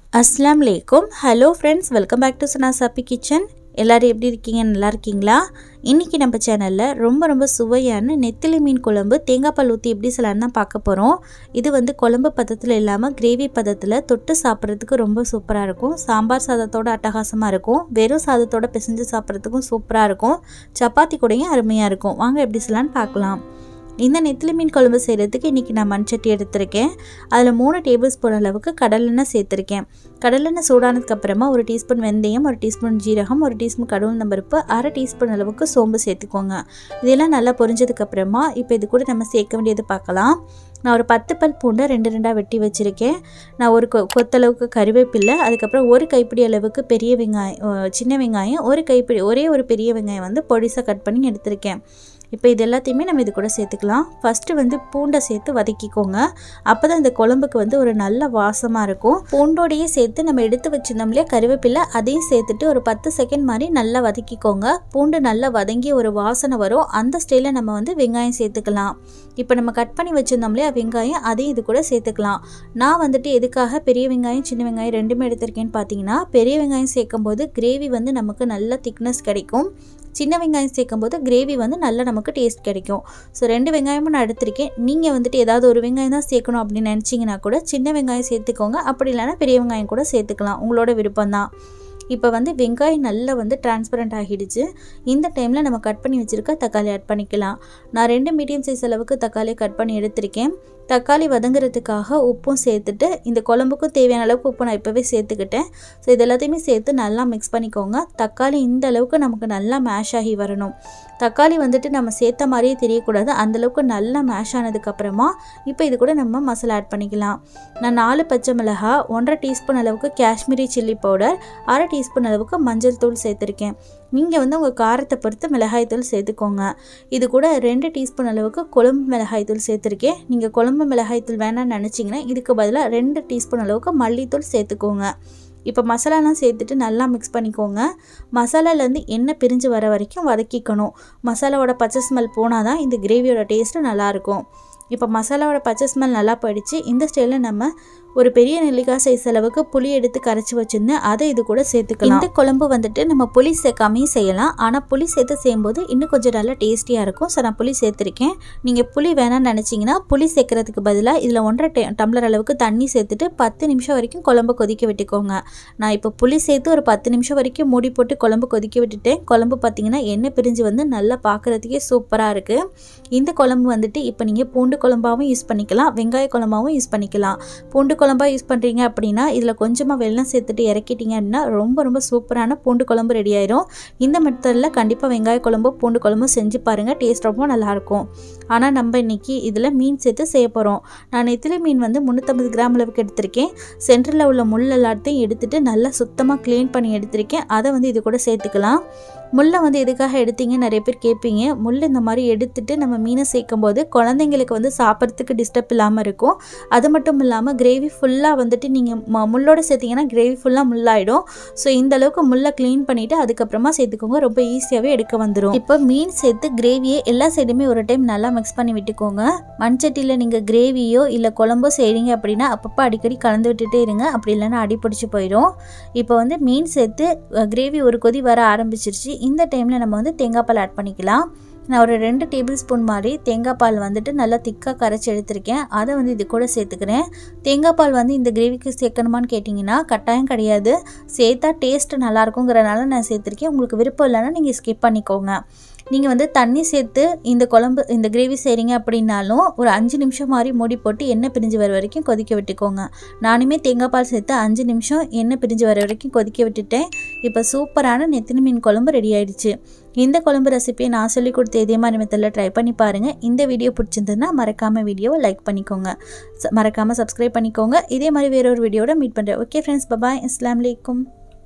அஸ்லாம் வலைக்கும் hello friends welcome back to Sana சாப்பி கிச்சன் எல்லோரும் எப்படி இருக்கீங்க நல்லா இருக்கீங்களா இன்றைக்கி நம்ம சேனலில் ரொம்ப ரொம்ப சுவையான நெத்திலி மீன் குழம்பு தேங்காய் பால் ஊற்றி எப்படி சொல்லலான்னு தான் பார்க்க போகிறோம் இது வந்து குழம்பு பதத்தில் இல்லாமல் கிரேவி பதத்தில் தொட்டு சாப்பிட்றதுக்கு ரொம்ப சூப்பராக இருக்கும் சாம்பார் சாதத்தோட அட்டகாசமாக இருக்கும் வெறும் சாதத்தோட பிசைஞ்சு சாப்பிட்றதுக்கும் சூப்பராக இருக்கும் சப்பாத்தி கூடயும் அருமையாக இருக்கும் வாங்க எப்படி சொல்லலான்னு பார்க்கலாம் இந்த நெத்திலி மீன் குழம்பு செய்கிறதுக்கு இன்றைக்கி நான் மண்சட்டி எடுத்திருக்கேன் அதில் மூணு டேபிள் ஸ்பூன் அளவுக்கு கடலெண்ணெய் சேர்த்துருக்கேன் கடலெண்ணெய் சூடானதுக்கப்புறமா ஒரு டீஸ்பூன் வெந்தயம் ஒரு டீஸ்பூன் ஜீரகம் ஒரு டீஸ்பூன் கடவுள் பருப்பு அரை டீஸ்பூன் அளவுக்கு சோம்பு சேர்த்துக்கோங்க இதெல்லாம் நல்லா பொரிஞ்சதுக்கப்புறமா இப்போ இது கூட நம்ம சேர்க்க வேண்டியது பார்க்கலாம் நான் ஒரு பத்து பல் பூண்டை ரெண்டு ரெண்டாக வெட்டி வச்சுருக்கேன் நான் ஒரு கொ கொத்தளவுக்கு கருவேப்பில்லை அதுக்கப்புறம் ஒரு கைப்பிடி அளவுக்கு பெரிய வெங்காயம் சின்ன வெங்காயம் ஒரு கைப்பிடி ஒரே ஒரு பெரிய வெங்காயம் வந்து பொடிசாக கட் பண்ணி எடுத்திருக்கேன் இப்போ இது எல்லாத்தையுமே நம்ம இது கூட சேர்த்துக்கலாம் ஃபஸ்ட்டு வந்து பூண்டை சேர்த்து வதக்கிக்கோங்க அப்போ தான் இந்த குழம்புக்கு வந்து ஒரு நல்ல வாசமாக இருக்கும் பூண்டோடையே சேர்த்து நம்ம எடுத்து வச்சுருந்தோம் இல்லையா கருவேப்பிலை அதையும் சேர்த்துட்டு ஒரு பத்து செகண்ட் மாதிரி நல்லா வதக்கிக்கோங்க பூண்டு நல்லா வதங்கி ஒரு வாசனை வரும் அந்த ஸ்டைலில் நம்ம வந்து வெங்காயம் சேர்த்துக்கலாம் இப்போ நம்ம கட் பண்ணி வச்சுருந்தோம் இல்லையா வெங்காயம் அதையும் இது கூட சேர்த்துக்கலாம் நான் வந்துட்டு எதுக்காக பெரிய வெங்காயம் சின்ன வெங்காயம் ரெண்டுமே எடுத்திருக்கேன்னு பார்த்தீங்கன்னா பெரிய வெங்காயம் சேர்க்கும் போது கிரேவி வந்து நமக்கு நல்ல திக்னஸ் கிடைக்கும் சின்ன வெங்காயம் சேர்க்கும் போது கிரேவி வந்து நல்லா நமக்கு டேஸ்ட் கிடைக்கும் ஸோ ரெண்டு வெங்காயமும் நான் எடுத்திருக்கேன் நீங்கள் வந்துட்டு ஏதாவது ஒரு வெங்காயம் தான் சேர்க்கணும் அப்படின்னு நினச்சிங்கன்னா கூட சின்ன வெங்காயம் சேர்த்துக்கோங்க அப்படி இல்லைனா பெரிய வெங்காயம் கூட சேர்த்துக்கலாம் உங்களோட விருப்பம் தான் இப்போ வந்து வெங்காயம் நல்லா வந்து டிரான்ஸ்பரண்ட் ஆகிடுச்சு இந்த டைமில் நம்ம கட் பண்ணி வச்சுருக்க தக்காளி ஆட் பண்ணிக்கலாம் நான் ரெண்டு மீடியம் சைஸ் அளவுக்கு தக்காளி கட் பண்ணி எடுத்திருக்கேன் தக்காளி வதங்குறதுக்காக உப்பும் சேர்த்துட்டு இந்த குழம்புக்கும் தேவையான அளவுக்கு உப்பு நான் இப்போவே சேர்த்துக்கிட்டேன் ஸோ இது எல்லாத்தையுமே சேர்த்து நல்லா மிக்ஸ் பண்ணிக்கோங்க தக்காளி இந்த அளவுக்கு நமக்கு நல்லா மேஷ் ஆகி வரணும் தக்காளி வந்துட்டு நம்ம சேர்த்த மாதிரியே தெரியக்கூடாது அந்தளவுக்கு நல்லா மேஷ் ஆனதுக்கப்புறமா இப்போ இது கூட நம்ம மசாலா ஆட் பண்ணிக்கலாம் நான் நாலு பச்சை மிளகா ஒன்றரை டீஸ்பூன் அளவுக்கு காஷ்மீரி சில்லி பவுடர் அரை டீஸ்பூன் அளவுக்கு மஞ்சள் தூள் சேர்த்துருக்கேன் நீங்கள் வந்து உங்கள் காரத்தை பொறுத்து மிளகாய்த்தூள் சேர்த்துக்கோங்க இது கூட ரெண்டு டீஸ்பூன் அளவுக்கு குழம்பு மிளகாய்த்தூள் சேர்த்துருக்கேன் நீங்கள் குழம்பு மிளகாய்த்தூள் வேணாம்னு நினச்சிங்கன்னா இதுக்கு பதிலாக ரெண்டு டீஸ்பூன் அளவுக்கு மல்லித்தூள் சேர்த்துக்கோங்க இப்போ மசாலாலாம் சேர்த்துட்டு நல்லா மிக்ஸ் பண்ணிக்கோங்க மசாலாலேருந்து எண்ணெய் பிரிஞ்சு வர வரைக்கும் வதக்கிக்கணும் மசாலாவோட பச்சை ஸ்மெல் போனால் தான் இந்த கிரேவியோட டேஸ்ட்டு நல்லாயிருக்கும் இப்போ மசாலாவோட பச்சை ஸ்மெல் நல்லா போயிடுச்சு இந்த ஸ்டைலில் நம்ம ஒரு பெரிய நெல்லிக்காய் சைஸ் அளவுக்கு புளி எடுத்து கரைச்சி வச்சுருந்தேன் அதை இது கூட சேர்த்துக்கலாம் இந்த குழம்பு வந்துட்டு நம்ம புளி சேர்க்காமையும் செய்யலாம் ஆனால் புளி சேர்த்து செய்யும்போது இன்னும் கொஞ்சம் நல்லா டேஸ்டியாக இருக்கும் ஸோ நான் புளி சேர்த்துருக்கேன் நீங்கள் புளி வேணாம்னு நினச்சிங்கன்னா புளி சேர்க்கறதுக்கு பதிலாக இதில் ஒன்றரை டம்ளர் அளவுக்கு தண்ணி சேர்த்துட்டு பத்து நிமிஷம் வரைக்கும் குழம்பு கொதிக்க விட்டுக்கோங்க நான் இப்போ புளி சேர்த்து ஒரு பத்து நிமிஷம் வரைக்கும் மூடி போட்டு குழம்பு கொதிக்க விட்டுட்டேன் குழம்பு பார்த்தீங்கன்னா எண்ணெய் பிரிஞ்சு வந்து நல்லா பார்க்குறதுக்கே சூப்பராக இருக்குது இந்த குழம்பு வந்துட்டு இப்போ நீங்கள் பூண்டு குழம்பாகவும் யூஸ் பண்ணிக்கலாம் வெங்காய குழம்பாகவும் யூஸ் பண்ணிக்கலாம் பூண்டு குழம்பா யூஸ் பண்ணுறீங்க அப்படின்னா இதில் கொஞ்சமாக வெள்ளம் சேர்த்துட்டு இறக்கிட்டீங்க அப்படின்னா ரொம்ப ரொம்ப சூப்பரான பூண்டு குழம்பு ரெடி ஆயிரும் இந்த மெத்தடில் கண்டிப்பாக வெங்காய குழம்பு பூண்டு குழம்பு செஞ்சு பாருங்கள் டேஸ்ட் ரொம்ப நல்லாயிருக்கும் ஆனால் நம்ம இன்றைக்கி இதில் மீன் சேர்த்து செய்ய போகிறோம் நான் நெத்திலி மீன் வந்து முந்நூற்றம்பது கிராம் அளவுக்கு எடுத்திருக்கேன் சென்டரில் உள்ள முள் எல்லாத்தையும் எடுத்துகிட்டு நல்லா சுத்தமாக க்ளீன் பண்ணி எடுத்திருக்கேன் அதை வந்து இது கூட சேர்த்துக்கலாம் முள்ளை வந்து எதுக்காக எடுத்தீங்க நிறைய பேர் கேட்பீங்க முள் இந்த மாதிரி எடுத்துட்டு நம்ம மீனை சேர்க்கும் போது குழந்தைங்களுக்கு வந்து சாப்பிட்றதுக்கு டிஸ்டர்ப் இல்லாமல் இருக்கும் அது மட்டும் இல்லாமல் கிரேவி ஃபுல்லாக வந்துட்டு நீங்கள் முள்ளோட சேர்த்திங்கன்னா கிரேவி ஃபுல்லாக முள்ளாயிடும் ஸோ இந்த அளவுக்கு முள்ளை க்ளீன் பண்ணிவிட்டு அதுக்கப்புறமா சேர்த்துக்கோங்க ரொம்ப ஈஸியாகவே எடுக்க வந்துடும் இப்போ மீன் சேர்த்து கிரேவியை எல்லா சைடுமே ஒரு டைம் நல்லா மிக்ஸ் பண்ணி விட்டுக்கோங்க மண்சட்டியில் நீங்கள் கிரேவியோ இல்லை குழம்போ செய்கிறீங்க அப்படின்னா அப்பப்போ அடிக்கடி கலந்து விட்டுட்டே இருங்க அப்படி இல்லைன்னா அடி பிடிச்சி போயிடும் இப்போ வந்து மீன் சேர்த்து கிரேவி ஒரு கொதி வர ஆரம்பிச்சிருச்சு இந்த டைமில் நம்ம வந்து தேங்காய் பால் ஆட் பண்ணிக்கலாம் நான் ஒரு ரெண்டு டேபிள் ஸ்பூன் மாதிரி தேங்காய் பால் வந்துட்டு நல்லா திக்காக கரைச்சி எடுத்திருக்கேன் அதை வந்து இது கூட சேர்த்துக்கிறேன் தேங்காய் பால் வந்து இந்த கிரேவிக்கு சேர்க்கணுமான்னு கேட்டிங்கன்னா கட்டாயம் கிடையாது சேர்த்தா டேஸ்ட் நல்லாயிருக்குங்கிறனால நான் சேர்த்துருக்கேன் உங்களுக்கு விருப்பம் இல்லைன்னா நீங்கள் ஸ்கிப் பண்ணிக்கோங்க நீங்கள் வந்து தண்ணி சேர்த்து இந்த குழம்பு இந்த கிரேவி செய்கிறீங்க அப்படின்னாலும் ஒரு அஞ்சு நிமிஷம் மாதிரி மூடி போட்டு எண்ணெய் பிரிஞ்சு வர வரைக்கும் கொதிக்க விட்டுக்கோங்க நானுமே தேங்காய் பால் சேர்த்து அஞ்சு நிமிஷம் எண்ணெய் பிரிஞ்சு வர வரைக்கும் கொதிக்க விட்டுட்டேன் இப்போ சூப்பரான நெத்தினி மீன் குழம்பு ரெடி ஆயிடுச்சு இந்த குழம்பு ரெசிபியை நான் சொல்லி கொடுத்த இதே மாதிரி மெத்தடில் ட்ரை பண்ணி பாருங்கள் இந்த வீடியோ பிடிச்சிருந்ததுன்னா மறக்காமல் வீடியோவை லைக் பண்ணிக்கோங்க மறக்காமல் சப்ஸ்கிரைப் பண்ணிக்கோங்க இதே மாதிரி வேற ஒரு வீடியோட மீட் பண்ணுறேன் ஓகே ஃப்ரெண்ட்ஸ் பபாய் அஸ்லாம் வலைக்கும்